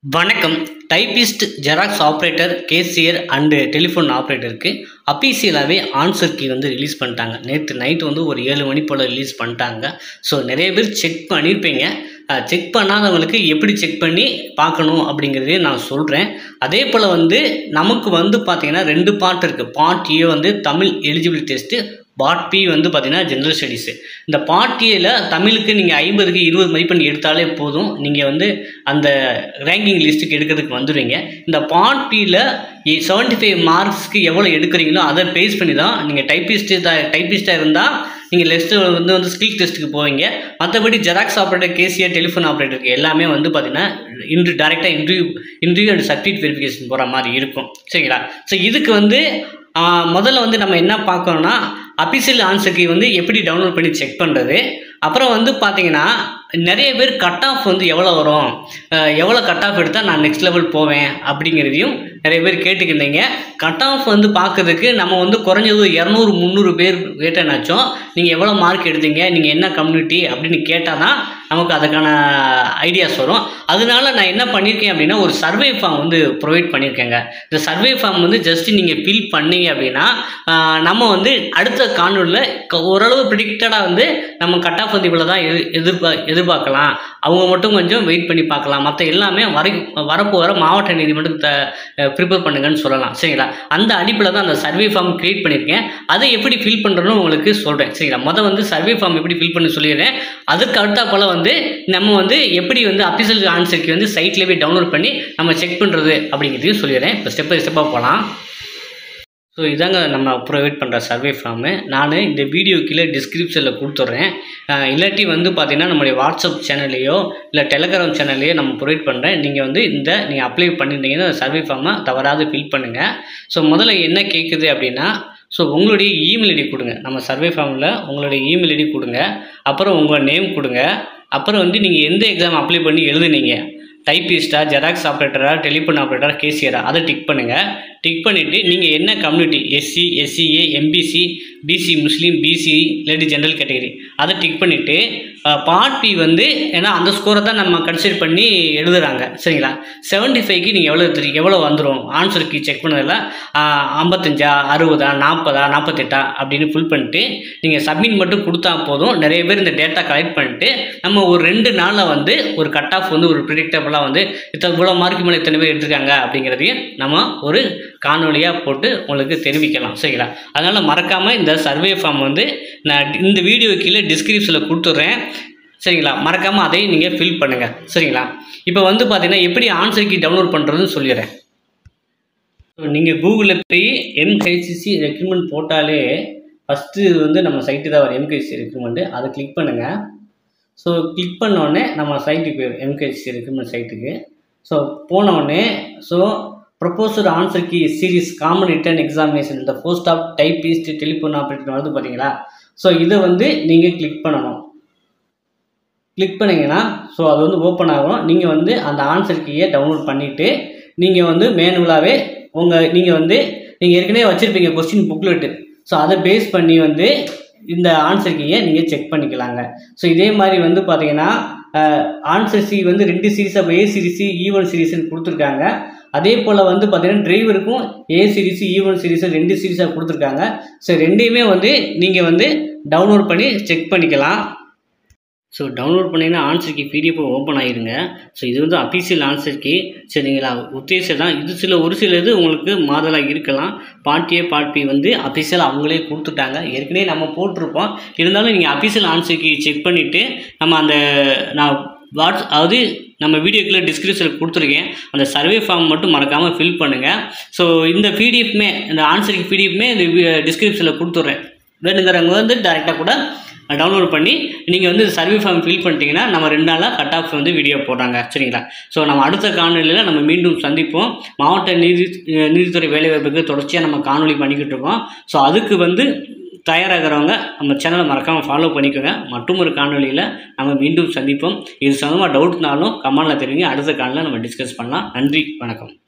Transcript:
வணக்கம் typist xerox operator cashier and telephone ஆப்ரேட்டருக்கு அஃபீஷியலாகவே ஆன்சர் கீ வந்து ரிலீஸ் பண்ணிட்டாங்க நேற்று நைட் வந்து ஒரு ஏழு மணி போல் ரிலீஸ் பண்ணிட்டாங்க ஸோ நிறைய பேர் செக் பண்ணியிருப்பீங்க செக் பண்ணாதவங்களுக்கு எப்படி செக் பண்ணி பார்க்கணும் அப்படிங்கிறதையும் நான் சொல்கிறேன் அதே போல் வந்து நமக்கு வந்து பார்த்திங்கன்னா ரெண்டு பார்ட் இருக்குது பார்ட் ஏ வந்து Tamil eligibility test part B வந்து பார்த்தீங்கன்னா ஜென்ரல் ஸ்டடீஸு இந்த பார்ட் ஏல தமிழுக்கு நீங்கள் ஐம்பதுக்கு இருபது மதிப்பெண் எடுத்தாலே போதும் நீங்கள் வந்து அந்த ரேங்கிங் லிஸ்ட்டுக்கு எடுக்கிறதுக்கு வந்துடுவீங்க இந்த பார்ட் பியில் செவன்ட்டி ஃபைவ் மார்க்ஸ்க்கு எவ்வளோ எடுக்கிறீங்களோ அதை பேஸ் பண்ணி தான் நீங்கள் டைப்பிஸ்ட்டு டைப்பிஸ்ட்டாக இருந்தால் நீங்கள் லெஸ்ட்டு வந்து வந்து ஸ்கில் டெஸ்ட்டுக்கு போவீங்க மற்றபடி ஜெராக்ஸ் ஆப்ரேட்டர் கேசிஆர் டெலிஃபோன் ஆப்ரேட்டருக்கு எல்லாமே வந்து பார்த்தீங்கன்னா இன்ட்ரி டேரெக்டாக interview interview and certificate verification போகிற மாதிரி இருக்கும் சரிங்களா ஸோ இதுக்கு வந்து ஆஹ், முதல்ல வந்து நம்ம என்ன பார்க்கணும்னா அபிஷியல் ஆன்சருக்கு வந்து எப்படி டவுன்லோட் பண்ணி செக் பண்ணுறது அப்புறம் வந்து பார்த்தீங்கன்னா நிறைய பேர் கட் ஆஃப் வந்து எவ்வளோ வரும் அஹ் எவ்வளோ கட் ஆஃப் எடுத்தால் நான் நெக்ஸ்ட் லெவல் போவேன் அப்படிங்கிறதையும் நிறைய பேர் கேட்டுக்கிருந்தீங்க கட் ஆஃப் வந்து பார்க்கறதுக்கு நம்ம வந்து குறைஞ்சது இரநூறு முந்நூறு பேர் கேட்டனாச்சும் நீங்கள் எவ்வளோ மார்க் எடுத்தீங்க நீங்கள் என்ன கம்யூனிட்டி அப்படின்னு கேட்டால் தான் நமக்கு அதுக்கான ஐடியாஸ் வரும் அதனால நான் என்ன பண்ணியிருக்கேன் அப்படின்னா ஒரு சர்வே ஃபார்ம் வந்து ப்ரொவைட் பண்ணியிருக்கேங்க இந்த சர்வே ஃபார்ம் வந்து ஜஸ்ட் நீங்கள் ஃபில் பண்ணீங்க அப்படின்னா ஆஹ் நம்ம வந்து அடுத்த காணொலியில் ஓரளவு ப்ரிடிக்டடாக வந்து நம்ம கட் ஆஃப் வந்து இவ்வளோ தான் எதிர் எதிர்பா எதிர்பார்க்கலாம் அவங்க மட்டும் கொஞ்சம் வெயிட் பண்ணி பார்க்கலாம் மற்ற எல்லாமே வரை வரப்போகிற மாவட்ட நீதிமன்றத்தை ப்ரிப்பேர் பண்ணுங்கன்னு சொல்லலாம் சரிங்களா அந்த அடிப்பில் தான் அந்த சர்வே ஃபார்ம் க்ரியேட் பண்ணியிருக்கேன் அதை எப்படி ஃபில் பண்ணுறோன்னு உங்களுக்கு சொல்கிறேன் சரிங்களா மொதல் வந்து சர்வே ஃபார்ம் எப்படி ஃபில் பண்ணி சொல்லிடுறேன் அதுக்கு அடுத்தா போல் வந்து நம்ம வந்து எப்படி வந்து அஃபிஷியல் ஆன்சருக்கு வந்து சைட்லேயே போய் டவுன்லோட் பண்ணி நம்ம செக் பண்ணுறது அப்படிங்கிறதையும் சொல்லிடுறேன் இப்போ ஸ்டெப் பை ஸ்டெப்பாக போகலாம் ஸோ இதாங்க நம்ம ப்ரொவைட் பண்ணுற சர்வே ஃபார்மு நான் இந்த வீடியோ கீழே டிஸ்கிரிப்ஷனில் கொடுத்துட்றேன் அஹ் இல்லாட்டி வந்து பார்த்தீங்கன்னா நம்மளுடைய வாட்ஸ்அப் சேனல்லையோ இல்லை டெலகிராம் சேனல்லையோ நம்ம ப்ரொவைட் பண்ணுறேன் நீங்கள் வந்து இந்த நீங்கள் அப்ளை பண்ணியிருந்தீங்கன்னா சர்வே ஃபார்மை தவறாது ஃபில் பண்ணுங்கள் ஸோ முதல்ல என்ன கேட்குது அப்படின்னா ஸோ உங்களுடைய இமெயில் ஐடி கொடுங்க நம்ம சர்வே ஃபார்மில் உங்களுடைய இமெயில் ஐடி கொடுங்க அப்புறம் உங்கள் நேம் கொடுங்க அப்புறம் வந்து நீங்கள் எந்த எக்ஸாம் அப்ளை பண்ணி எழுதுனீங்க டைப்பிஸ்டா ஜெராக்ஸ் ஆப்ரேட்டரா டெலிஃபோன் ஆப்ரேட்டரா கேசியரா அதை டிக் பண்ணுங்கள் டிக் பண்ணிவிட்டு நீங்கள் என்ன community SC SCA MBC BC முஸ்லீம் பிசி இல்லாட்டி ஜென்ரல் கேட்டகரி அதை டிக் பண்ணிவிட்டு பார்ட் பி வந்து ஏன்னா அந்த ஸ்கோரை தான் நம்ம கன்சிடர் பண்ணி எழுதுறாங்க சரிங்களா செவன்ட்டி ஃபைவ்க்கு நீங்கள் எவ்வளோ எடுத்துறீங்க எவ்வளோ வந்துடும் ஆன்சருக்கு செக் பண்ணதில் ஐம்பத்தஞ்சா அறுபதா நாற்பதா நாற்பத்தெட்டா அப்படின்னு ஃபில் பண்ணிட்டு நீங்கள் சப்மிட் மட்டும் கொடுத்தா போதும் நிறைய பேர் இந்த டேட்டா கலெக்ட் பண்ணிட்டு நம்ம ஒரு ரெண்டு நாளில் வந்து ஒரு கட் ஆஃப் வந்து ஒரு ப்ரிடிக்டபுளாக வந்து இத்தனை இவ்வளோ மார்க்கு மேலே இத்தனை பேர் எடுத்திருக்காங்க அப்படிங்கிறதையும் நம்ம ஒரு காணொலியாக போட்டு உங்களுக்கு தெரிவிக்கலாம் சரிங்களா அதனால் மறக்காமல் இந்த சர்வே ஃபார்ம் வந்து நான் இந்த வீடியோ கீழே டிஸ்கிரிப்ஷனில் கொடுத்துட்றேன் சரிங்களா மறக்காமல் அதையும் நீங்கள் ஃபில் பண்ணுங்கள் சரிங்களா இப்போ வந்து பார்த்தீங்கன்னா எப்படி ஆன்சர் கீ டவுன்லோட் பண்ணுறதுன்னு சொல்லிடுறேன் நீங்கள் கூகுளில் போய் எம்ஹெச்சிசி ரெக்ரூட்மெண்ட் போட்டாலே ஃபஸ்ட்டு வந்து நம்ம சைட்டு தான் வரும் எம்ஹெச்சி ரெக்ரூட்மெண்ட்டு அதை கிளிக் பண்ணுங்கள் ஸோ கிளிக் பண்ணோடனே நம்ம சைட்டுக்கு போயிடும் எம்ஹெச்சி ரெக்ரூட்மெண்ட் சைட்டுக்கு ஸோ போனோடனே ஸோ ப்ரொபோசர் answer key series common written examination இந்த post of typist telephone operator வருது பார்த்தீங்களா ஸோ இதை வந்து நீங்கள் கிளிக் பண்ணணும் கிளிக் பண்ணிங்கன்னா ஸோ அது வந்து ஓப்பன் ஆகும் நீங்கள் வந்து அந்த ஆன்சர் கீயை டவுன்லோட் பண்ணிவிட்டு நீங்கள் வந்து மேனுவலாகவே உங்கள் நீங்கள் வந்து நீங்கள் ஏற்கனவே வச்சுருப்பீங்க கொஸ்டின் புக்லெட்டு ஸோ அதை பேஸ் பண்ணி வந்து இந்த ஆன்சர் கீயை நீங்கள் செக் பண்ணிக்கலாங்க ஸோ இதே மாதிரி வந்து பார்த்தீங்கன்னா ஆன்சர் சி வந்து ரெண்டு சீரீஸ் அப்போ ஏ சீரிஸ் ஈவன் சீரிஸ்னு கொடுத்துருக்காங்க அதே போல் வந்து பார்த்தீங்கன்னா டிரைவருக்கும் ஏ சீரிஸ் ஈவன் சீரிஸ் ரெண்டு சீரிஸாக கொடுத்துருக்காங்க ஸோ ரெண்டையுமே வந்து நீங்கள் வந்து டவுன்லோட் பண்ணி செக் பண்ணிக்கலாம் ஸோ டவுன்லோட் பண்ணிங்கன்னா ஆன்சர் கீ பிடிஎஃப் ஓப்பன் ஆயிருங்க ஸோ இது வந்து அஃபீஷியல் ஆன்சர் கீ சரிங்களா உத்தேசம் தான் இது சில ஒரு சில இது உங்களுக்கு மாதலாக இருக்கலாம் பார்ட் ஏ பார்ட் பி வந்து அஃபீஷியல் அவங்களே கொடுத்துட்டாங்க ஏற்கனவே நம்ம போட்டிருப்போம் இருந்தாலும் நீங்கள் அஃபீஷியல் ஆன்சர் கீ செக் பண்ணிவிட்டு நம்ம அந்த நான் வாட்ஸ் அதாவது நம்ம வீடியோக்குள்ள டிஸ்கிரிப்ஷனில் கொடுத்துருக்கேன் அந்த சர்வே ஃபார்ம் மட்டும் மறக்காமல் ஃபில் பண்ணுங்கள் ஸோ இந்த பிடிஎஃப்மே இந்த ஆன்சருக்கு பிடிஎஃப்மே இந்த டிஸ்கிரிப்ஷனில் கொடுத்துட்றேன் வேணுங்கிறவங்க வந்து டேரெக்டாக கூட டவுன்லோட் பண்ணி நீங்கள் வந்து சர்வே ஃபார்ம் ஃபில் பண்ணிட்டீங்கன்னா நம்ம ரெண்டு நாளாக கட் ஆஃப் வந்து வீடியோ போடுறாங்க சரிங்களா ஸோ நம்ம அடுத்த காணொலியில் நம்ம மீண்டும் சந்திப்போம் மாவட்ட நீதி நீதித்துறை வேலைவாய்ப்புக்கு தொடர்ச்சியாக நம்ம காணொலி பண்ணிக்கிட்டு இருக்கோம் ஸோ அதுக்கு வந்து தயாராகிறவங்க நம்ம சேனலை மறக்காமல் ஃபாலோ பண்ணிக்கோங்க மற்றும் ஒரு காணொலியில் நம்ம மீண்டும் சந்திப்போம் இது சம்மந்தமாக டவுட்னாலும் கமெண்டில் தெரிவிங்க அடுத்த காணொலியில் நம்ம டிஸ்கஸ் பண்ணலாம் நன்றி வணக்கம்